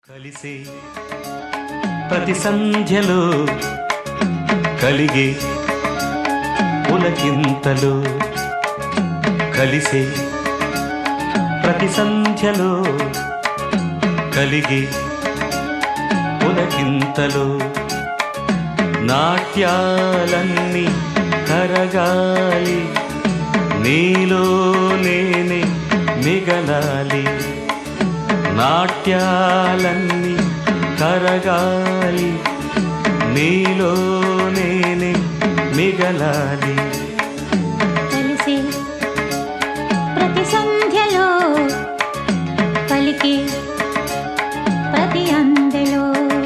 కలిసే ప్రతి సంధ్యలో కలిగే పులకింతలు కలిసే ప్రతి సంధ్యలో కలిగే పులకింతలు నాట్యాలన్నీ కరగాలి నీలో నేనే మిగలాలి నాట్యాలన్నీ కరగాలి నీలో నేనే మిగలాలి కలిసి ప్రతి సంధ్యలో పలికి ప్రతి అందెలో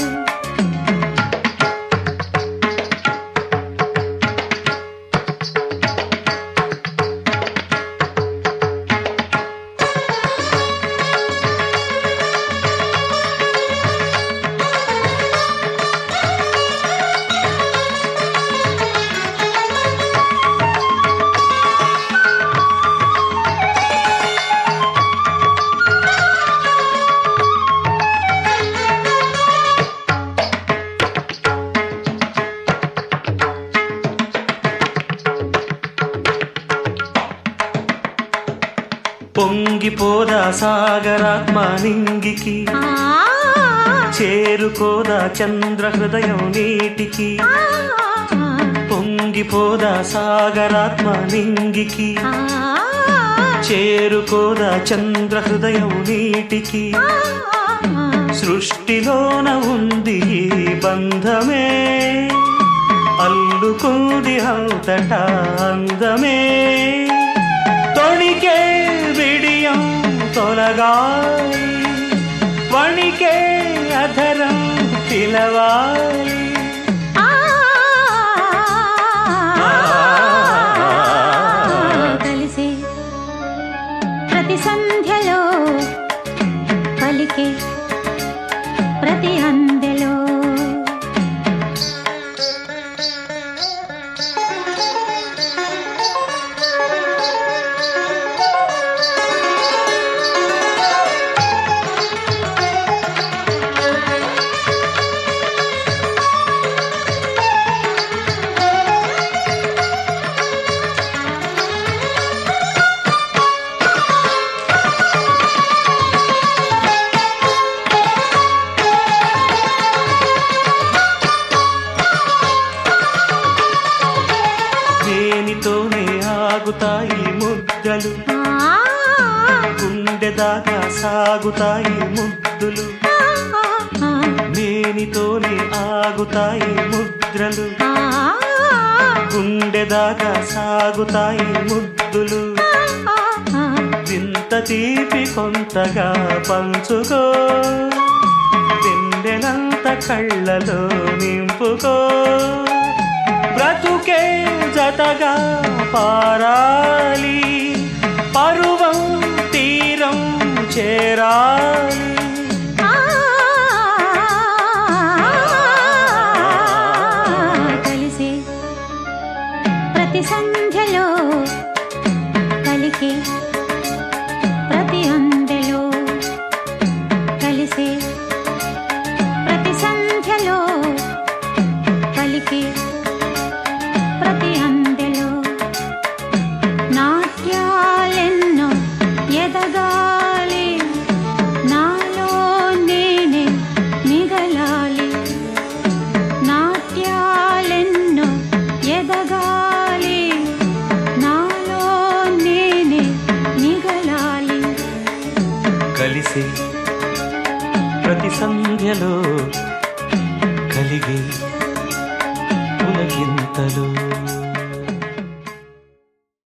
పొంగిపోదా సాగరాత్మ నింగికి ఆ, చేరుకోదా చంద్ర హృదయం నీటికి ఆ, పొంగిపోదా సాగరాత్మ నింగికి ఆ, చేరుకోదా చంద్ర హృదయం నీటికి ఆ, సృష్టిలోన ఉంది ఈ బంధమే అల్లుకుంది అంతటా అందమే తొణికే బిడియం తొలగాలి వణికే అధరం పిలవాలి ఆ, కలిసి ప్రతి సంధ్యలో పలికి ప్రతి అందెలో దేనితోనే ఆగుతాయి ముద్దలు ఆ, గుండె దాకా సాగుతాయి ముద్దులు ఆ, నేనితోనే ఆగుతాయి ముద్రలు ఆ, గుండె దాకా సాగుతాయి ముద్దులు ఆ, ఆ. వింత తీపి కొంతగా పంచుకో వెన్నెలంత కళ్ళలో నింపుకో బ్రతుకే జతగా పారాలి పరువం తీరం చేరాలి కలిసి ప్రతి సంధ్యలో కలికి ప్రతి అందెలో కలిసి ప్రతి సంధ్యలో కలికి ప్రతి అందెలో నాట్యాలెన్నో ఎదగాలి నాలో నేనే మిగలాలి నాట్యాలెన్నో ఎదగాలి నాలో నేనే మిగలాలి కలిసి ప్రతి సంధ్యలో కలిగి పులకింతలు